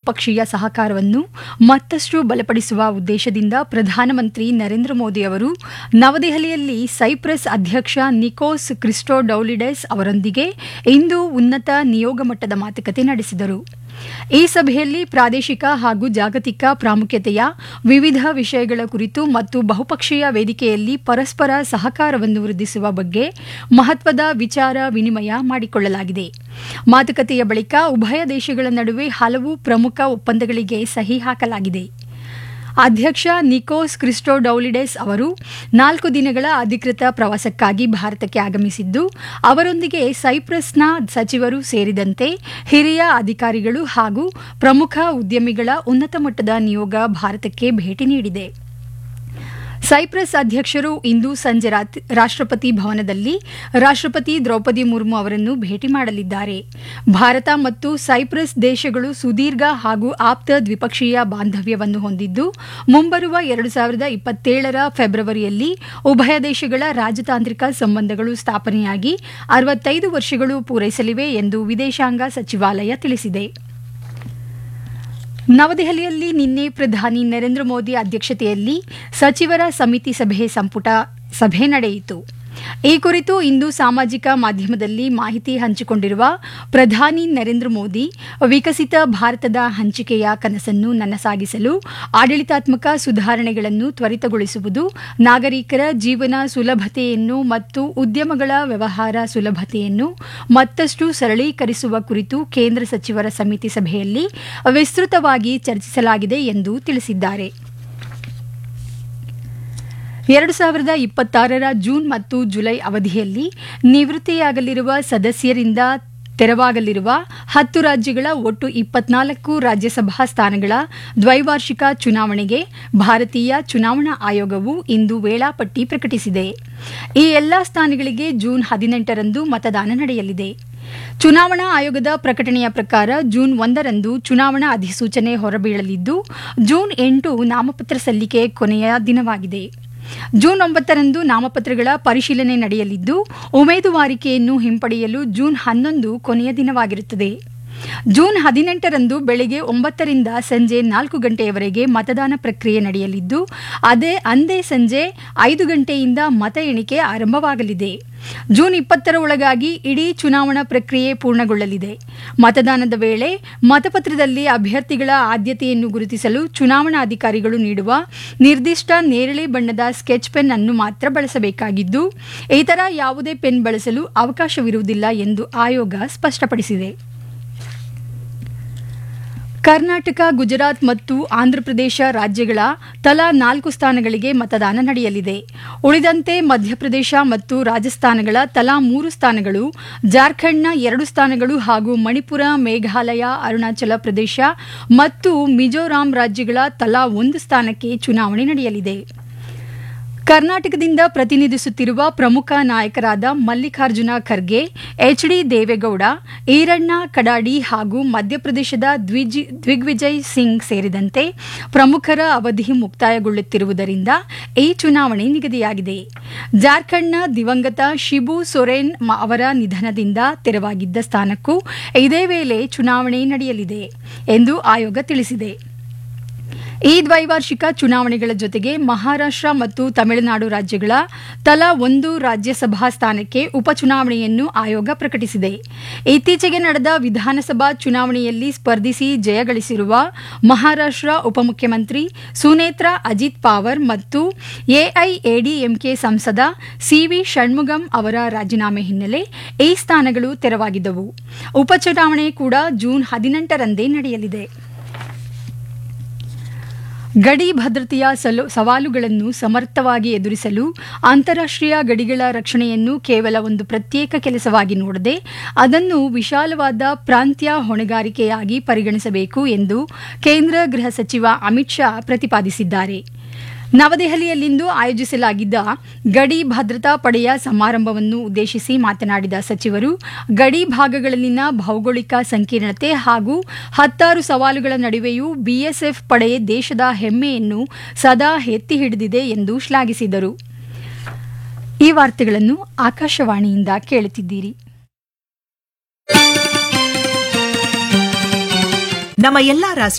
ಬಹುಪಕ್ಷೀಯ ಸಹಕಾರವನ್ನು ಮತ್ತಷ್ಟು ಬಲಪಡಿಸುವ ಉದ್ದೇಶದಿಂದ ಪ್ರಧಾನಮಂತ್ರಿ ನರೇಂದ್ರ ಮೋದಿ ಅವರು ನವದೆಹಲಿಯಲ್ಲಿ ಸೈಪ್ರಸ್ ಅಧ್ಯಕ್ಷ ನಿಕೋಸ್ ಕ್ರಿಸ್ಟೋಡೌಲಿಡೆಸ್ ಅವರೊಂದಿಗೆ ಇಂದು ಉನ್ನತ ನಿಯೋಗ ಮಟ್ಟದ ಮಾತುಕತೆ ನಡೆಸಿದರು ಈ ಸಭೆಯಲ್ಲಿ ಪ್ರಾದೇಶಿಕ ಹಾಗೂ ಜಾಗತಿಕ ಪ್ರಾಮುಖ್ಯತೆಯ ವಿವಿಧ ವಿಷಯಗಳ ಕುರಿತು ಮತ್ತು ಬಹುಪಕ್ಷೀಯ ವೇದಿಕೆಯಲ್ಲಿ ಪರಸ್ಪರ ಸಹಕಾರವನ್ನು ವೃದ್ಧಿಸುವ ಬಗ್ಗೆ ಮಹತ್ವದ ವಿಚಾರ ವಿನಿಮಯ ಮಾಡಿಕೊಳ್ಳಲಾಗಿದೆ ಮಾತುಕತೆಯ ಬಳಿಕ ಉಭಯ ದೇಶಗಳ ನಡುವೆ ಹಲವು ಪ್ರಮುಖ ಒಪ್ಪಂದಗಳಿಗೆ ಸಹಿ ಹಾಕಲಾಗಿದೆ ಅಧ್ಯಕ್ಷ ನಿಕೋಸ್ ಕ್ರಿಸ್ಟೋಡೌಲಿಡೆಸ್ ಅವರು ನಾಲ್ಕು ದಿನಗಳ ಅಧಿಕೃತ ಪ್ರವಾಸಕ್ಕಾಗಿ ಭಾರತಕ್ಕೆ ಆಗಮಿಸಿದ್ದು ಅವರೊಂದಿಗೆ ಸೈಪ್ರಸ್ನ ಸಚಿವರು ಸೇರಿದಂತೆ ಹಿರಿಯ ಅಧಿಕಾರಿಗಳು ಹಾಗೂ ಪ್ರಮುಖ ಉದ್ಯಮಿಗಳ ಉನ್ನತ ಮಟ್ಟದ ನಿಯೋಗ ಭಾರತಕ್ಕೆ ಭೇಟಿ ನೀಡಿದೆ ಸೈಪ್ರಸ್ ಅಧ್ಯಕ್ಷರು ಇಂದು ಸಂಜೆ ರಾಷ್ಟ್ರಪತಿ ಭವನದಲ್ಲಿ ರಾಷ್ಟ್ರಪತಿ ದ್ರೌಪದಿ ಮುರ್ಮು ಅವರನ್ನು ಭೇಟಿ ಮಾಡಲಿದ್ದಾರೆ ಭಾರತ ಮತ್ತು ಸೈಪ್ರಸ್ ದೇಶಗಳು ಸುದೀರ್ಘ ಹಾಗೂ ಆಪ್ತ ದ್ವಿಪಕ್ಷೀಯ ಬಾಂಧವ್ಯವನ್ನು ಹೊಂದಿದ್ದು ಮುಂಬರುವ ಎರಡು ಸಾವಿರದ ಇಪ್ಪತ್ತೇಳರ ಫೆಬ್ರವರಿಯಲ್ಲಿ ಉಭಯ ದೇಶಗಳ ರಾಜತಾಂತ್ರಿಕ ಸಂಬಂಧಗಳು ಸ್ಥಾಪನೆಯಾಗಿ ಅರವತ್ತೈದು ವರ್ಷಗಳು ಪೂರೈಸಲಿವೆ ಎಂದು ವಿದೇಶಾಂಗ ಸಚಿವಾಲಯ ತಿಳಿಸಿದೆ ನವದೆಹಲಿಯಲ್ಲಿ ನಿನ್ನೆ ಪ್ರಧಾನಿ ನರೇಂದ್ರ ಮೋದಿ ಅಧ್ಯಕ್ಷತೆಯಲ್ಲಿ ಸಚಿವರ ಸಮಿತಿ ಸಭೆ ಸಂಪುಟ ಸಭೆ ನಡೆಯಿತು ಈ ಕುರಿತು ಇಂದು ಸಾಮಾಜಿಕ ಮಾಧ್ಯಮದಲ್ಲಿ ಮಾಹಿತಿ ಹಂಚಿಕೊಂಡಿರುವ ಪ್ರಧಾನಿ ನರೇಂದ್ರ ಮೋದಿ ವಿಕಸಿತ ಭಾರತದ ಹಂಚಿಕೆಯ ಕನಸನ್ನು ನನಸಾಗಿಸಲು ಆಡಳಿತಾತ್ಮಕ ಸುಧಾರಣೆಗಳನ್ನು ತ್ವರಿತಗೊಳಿಸುವುದು ನಾಗರಿಕರ ಜೀವನ ಸುಲಭತೆಯನ್ನು ಮತ್ತು ಉದ್ಯಮಗಳ ವ್ಯವಹಾರ ಸುಲಭತೆಯನ್ನು ಮತ್ತಷ್ಟು ಸರಳೀಕರಿಸುವ ಕುರಿತು ಕೇಂದ್ರ ಸಚಿವರ ಸಮಿತಿ ಸಭೆಯಲ್ಲಿ ವಿಸ್ತೃತವಾಗಿ ಚರ್ಚಿಸಲಾಗಿದೆ ಎಂದು ತಿಳಿಸಿದ್ದಾರೆ ಎರಡು ಸಾವಿರದ ಇಪ್ಪತ್ತಾರರ ಜೂನ್ ಮತ್ತು ಜುಲೈ ಅವಧಿಯಲ್ಲಿ ನಿವೃತ್ತಿಯಾಗಲಿರುವ ಸದಸ್ಯರಿಂದ ತೆರವಾಗಲಿರುವ ಹತ್ತು ರಾಜ್ಯಗಳ ಒಟ್ಟು ಇಪ್ಪತ್ನಾಲ್ಕು ರಾಜ್ಯಸಭಾ ಸ್ಥಾನಗಳ ದ್ವೈವಾರ್ಷಿಕ ಚುನಾವಣೆಗೆ ಭಾರತೀಯ ಚುನಾವಣಾ ಆಯೋಗವು ಇಂದು ವೇಳಾಪಟ್ಟಿ ಪ್ರಕಟಿಸಿದೆ ಈ ಎಲ್ಲಾ ಸ್ಥಾನಗಳಿಗೆ ಜೂನ್ ಹದಿನೆಂಟರಂದು ಮತದಾನ ನಡೆಯಲಿದೆ ಚುನಾವಣಾ ಆಯೋಗದ ಪ್ರಕಟಣೆಯ ಪ್ರಕಾರ ಜೂನ್ ಒಂದರಂದು ಚುನಾವಣಾ ಅಧಿಸೂಚನೆ ಹೊರಬೀಳಲಿದ್ದು ಜೂನ್ ಎಂಟು ನಾಮಪತ್ರ ಸಲ್ಲಿಕೆ ಕೊನೆಯ ದಿನವಾಗಿದೆ ಜೂನ್ ಒಂಬತ್ತರಂದು ನಾಮಪತ್ರಗಳ ಪರಿಶೀಲನೆ ನಡೆಯಲಿದ್ದು ಉಮೇದುವಾರಿಕೆಯನ್ನು ಹಿಂಪಡೆಯಲು ಜೂನ್ ಹನ್ನೊಂದು ಕೊನೆಯ ದಿನವಾಗಿರುತ್ತದೆ ಜೂನ್ ಹದಿನೆಂಟರಂದು ಬೆಳಗ್ಗೆ ಒಂಬತ್ತರಿಂದ ಸಂಜೆ ನಾಲ್ಕು ಗಂಟೆಯವರೆಗೆ ಮತದಾನ ಪ್ರಕ್ರಿಯೆ ನಡೆಯಲಿದ್ದು ಅದೇ ಅಂದೇ ಸಂಜೆ ಐದು ಗಂಟೆಯಿಂದ ಮತ ಎಣಿಕೆ ಆರಂಭವಾಗಲಿದೆ ಜೂನ್ ಇಪ್ಪತ್ತರ ಒಳಗಾಗಿ ಇಡೀ ಚುನಾವಣಾ ಪ್ರಕ್ರಿಯೆ ಪೂರ್ಣಗೊಳ್ಳಲಿದೆ ಮತದಾನದ ವೇಳೆ ಮತಪತ್ರದಲ್ಲಿ ಅಭ್ಯರ್ಥಿಗಳ ಆದ್ಯತೆಯನ್ನು ಗುರುತಿಸಲು ಚುನಾವಣಾಧಿಕಾರಿಗಳು ನೀಡುವ ನಿರ್ದಿಷ್ಟ ನೇರಳೆ ಬಣ್ಣದ ಸ್ಕೆಚ್ ಪೆನ್ ಅನ್ನು ಮಾತ್ರ ಬಳಸಬೇಕಾಗಿದ್ದು ಇತರ ಯಾವುದೇ ಪೆನ್ ಬಳಸಲು ಅವಕಾಶವಿರುವುದಿಲ್ಲ ಎಂದು ಆಯೋಗ ಸ್ಪಷ್ಟಪಡಿಸಿದೆ ಕರ್ನಾಟಕ ಗುಜರಾತ್ ಮತ್ತು ಆಂಧ್ರಪ್ರದೇಶ ರಾಜ್ಯಗಳ ತಲಾ ನಾಲ್ಕು ಸ್ಥಾನಗಳಿಗೆ ಮತದಾನ ನಡೆಯಲಿದೆ ಉಳಿದಂತೆ ಮಧ್ಯಪ್ರದೇಶ ಮತ್ತು ರಾಜಸ್ಥಾನಗಳ ತಲಾ ಮೂರು ಸ್ಥಾನಗಳು ಜಾರ್ಖಂಡ್ನ ಎರಡು ಸ್ಥಾನಗಳು ಹಾಗೂ ಮಣಿಪುರ ಮೇಘಾಲಯ ಅರುಣಾಚಲ ಪ್ರದೇಶ ಮತ್ತು ಮಿಜೋರಾಂ ರಾಜ್ಯಗಳ ತಲಾ ಒಂದು ಸ್ಥಾನಕ್ಕೆ ಚುನಾವಣೆ ನಡೆಯಲಿದೆ ಕರ್ನಾಟಕದಿಂದ ಪ್ರತಿನಿಧಿಸುತ್ತಿರುವ ಪ್ರಮುಖ ನಾಯಕರಾದ ಮಲ್ಲಿಕಾರ್ಜುನ ಖರ್ಗೆ ಎಚ್ ಡಿ ದೇವೇಗೌಡ ಈರಣ್ಣ ಕಡಾಡಿ ಹಾಗೂ ಮಧ್ಯಪ್ರದೇಶದ ದಿಗ್ವಿಜಯ್ ಸಿಂಗ್ ಸೇರಿದಂತೆ ಪ್ರಮುಖರ ಅವಧಿ ಮುಕ್ತಾಯಗೊಳ್ಳುತ್ತಿರುವುದರಿಂದ ಈ ಚುನಾವಣೆ ನಿಗದಿಯಾಗಿದೆ ಜಾರ್ಖಂಡ್ನ ದಿವಂಗತ ಶಿಬು ಸೊರೆನ್ ಅವರ ನಿಧನದಿಂದ ತೆರವಾಗಿದ್ದ ಸ್ಥಾನಕ್ಕೂ ಇದೇ ವೇಳೆ ಚುನಾವಣೆ ನಡೆಯಲಿದೆ ಎಂದು ಆಯೋಗ ತಿಳಿಸಿದೆ ಈ ದ್ವೈವಾರ್ಷಿಕ ಚುನಾವಣೆಗಳ ಜೊತೆಗೆ ಮಹಾರಾಷ್ಟ್ರ ಮತ್ತು ತಮಿಳುನಾಡು ರಾಜ್ಯಗಳ ತಲಾ ಒಂದು ರಾಜ್ಯಸಭಾ ಸ್ಥಾನಕ್ಕೆ ಉಪಚುನಾವಣೆಯನ್ನು ಆಯೋಗ ಪ್ರಕಟಿಸಿದೆ ಇತ್ತೀಚೆಗೆ ನಡೆದ ವಿಧಾನಸಭಾ ಚುನಾವಣೆಯಲ್ಲಿ ಸ್ಪರ್ಧಿಸಿ ಜಯಗಳಿಸಿರುವ ಮಹಾರಾಷ್ಟ್ರ ಉಪಮುಖ್ಯಮಂತ್ರಿ ಸುನೇತ್ರಾ ಅಜಿತ್ ಪಾವರ್ ಮತ್ತು ಎಐಎಡಿಎಂಕೆ ಸಂಸದ ಸಿವಿ ಷಣ್ಮುಗಂ ಅವರ ರಾಜೀನಾಮೆ ಹಿನ್ನೆಲೆ ಈ ಸ್ಥಾನಗಳು ತೆರವಾಗಿದ್ದವು ಉಪಚುನಾವಣೆ ಕೂಡ ಜೂನ್ ಹದಿನೆಂಟರಂದೇ ನಡೆಯಲಿದೆ ಗಡಿ ಭದ್ರತೆಯ ಸವಾಲುಗಳನ್ನು ಸಮರ್ಥವಾಗಿ ಎದುರಿಸಲು ಅಂತಾರಾಷ್ಟ್ರೀಯ ಗಡಿಗಳ ರಕ್ಷಣೆಯನ್ನು ಕೇವಲ ಒಂದು ಪ್ರತ್ಯೇಕ ಕೆಲಸವಾಗಿ ನೋಡದೆ ಅದನ್ನು ವಿಶಾಲವಾದ ಪ್ರಾಂತ್ಯ ಹೊಣೆಗಾರಿಕೆಯಾಗಿ ಪರಿಗಣಿಸಬೇಕು ಎಂದು ಕೇಂದ್ರ ಗೃಹ ಸಚಿವ ಅಮಿತ್ ಶಾ ಪ್ರತಿಪಾದಿಸಿದ್ದಾರೆ ನವದೆಹಲಿಯಲ್ಲಿಂದು ಆಯೋಜಿಸಲಾಗಿದ್ದ ಗಡಿ ಭದ್ರತಾ ಪಡೆಯ ಸಮಾರಂಭವನ್ನು ಉದ್ದೇಶಿಸಿ ಮಾತನಾಡಿದ ಸಚಿವರು ಗಡಿ ಭಾಗಗಳಲ್ಲಿನ ಭೌಗೋಳಿಕ ಸಂಕೀರ್ಣತೆ ಹಾಗೂ ಹತ್ತಾರು ಸವಾಲುಗಳ ನಡುವೆಯೂ ಬಿಎಸ್ಎಫ್ ಪಡೆ ದೇಶದ ಹೆಮ್ಮೆಯನ್ನು ಸದಾ ಎತ್ತಿ ಹಿಡಿದಿದೆ ಎಂದು ಶ್ಲಾಘಿಸಿದರು ಈ ವಾರ್ತೆಗಳನ್ನು ಆಕಾಶವಾಣಿಯಿಂದ ಕೇಳುತ್ತಿದ್ದೀರಿ ನಮ್ಮ ಎಲ್ಲಾ